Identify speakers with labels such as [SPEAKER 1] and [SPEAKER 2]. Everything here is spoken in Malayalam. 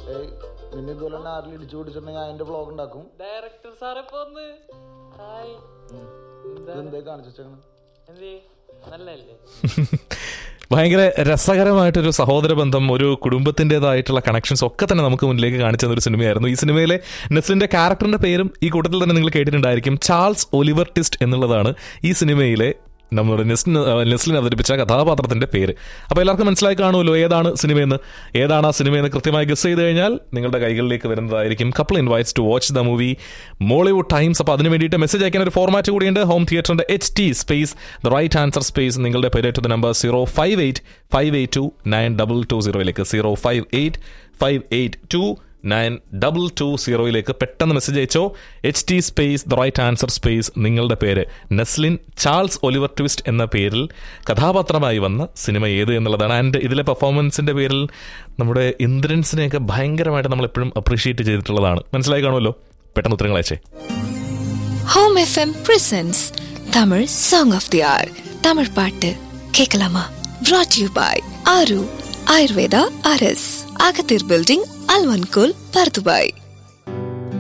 [SPEAKER 1] ഏയ് നിന്നെ ഇതുപോലെ തന്നെ ആരിൽ ഇടിച്ചു പിടിച്ചിട്ടുണ്ടെങ്കിൽ ഞാൻ എന്റെ വ്ളോഗ് ഉണ്ടാക്കും
[SPEAKER 2] ഡയറക്ടർ സാറെ പോന്ന് ഹായ്
[SPEAKER 1] ഇതെന്തേ കാണിച്ചു വെച്ചേക്കണ്
[SPEAKER 2] എന്തേ നല്ലല്ലേ
[SPEAKER 3] ഭയങ്കര രസകരമായിട്ടൊരു സഹോദര ബന്ധം ഒരു കുടുംബത്തിൻ്റെതായിട്ടുള്ള കണക്ഷൻസ് ഒക്കെ തന്നെ നമുക്ക് മുന്നിലേക്ക് കാണിച്ചു തന്ന ഒരു സിനിമയായിരുന്നു ഈ സിനിമയിലെ നെസ്ലിന്റെ ക്യാരക്ടറിന്റെ പേരും ഈ കൂട്ടത്തിൽ തന്നെ നിങ്ങൾ കേട്ടിട്ടുണ്ടായിരിക്കും ചാൾസ് ഒലിവർ ടിസ്റ്റ് എന്നുള്ളതാണ് ഈ സിനിമയിലെ നമ്മുടെ നെസ്ലിൻ നെസ്ലിൻ അവതരിപ്പിച്ച കഥാപാത്രത്തിന്റെ പേര് അപ്പോൾ എല്ലാവർക്കും മനസ്സിലായി കാണുമല്ലോ ഏതാണ് സിനിമയെന്ന് ഏതാണ് ആ സിനിമയെന്ന് കൃത്യമായി ഗസ് ചെയ്ത് കഴിഞ്ഞാൽ നിങ്ങളുടെ കൈകളിലേക്ക് വരുന്നതായിരിക്കും couple invites to watch the movie Mollywood times അപ്പോൾ അതിന് വേണ്ടിയിട്ട് മെസ്സേജ് അയക്കാൻ ഒരു ഫോർമാറ്റ് കൂടിയുണ്ട് ഹോം തിയേറ്ററിന്റെ H T space the right answer space നിങ്ങളുടെ പേര് to the number zero five eight five eight two nine double two സീറോയിലേക്ക് zero five eight five eight two nine double two സീറോയിലേക്ക് പെട്ടെന്ന് മെസ്സേജ് അയച്ചോ H T space the right answer space നിങ്ങളുടെ പേര് നെസ്ലിൻ ചാൾസ് ഒലിവർ ട്വിസ്റ്റ് എന്ന പേരിൽ കഥാപാത്രമായി വന്ന സിനിമ ഏത് എന്നുള്ളതാണ് ആൻഡ് ഇതിലെ പെർഫോമൻസിന്റെ പേരിൽ നമ്മുടെ ഇന്ദ്രൻസിനെയൊക്കെ ഭയങ്കരമായിട്ട് നമ്മൾ എപ്പോഴും അപ്രീഷിയേറ്റ് ചെയ്തിട്ടുള്ളതാണ് മനസ്സിലായി കാണുമല്ലോ പെട്ടെന്ന് ഉത്തരങ്ങൾ അയച്ചേ
[SPEAKER 4] home FM presents Tamil song of the ஆர் தமிழ் பாட்டு கேட்கலாமா brought யூ பாய் ஆரு ஆயுர்வேதா அரஸ் அகத்தீர் பில்டிங் அல்வன்கோல் பர்துபாய்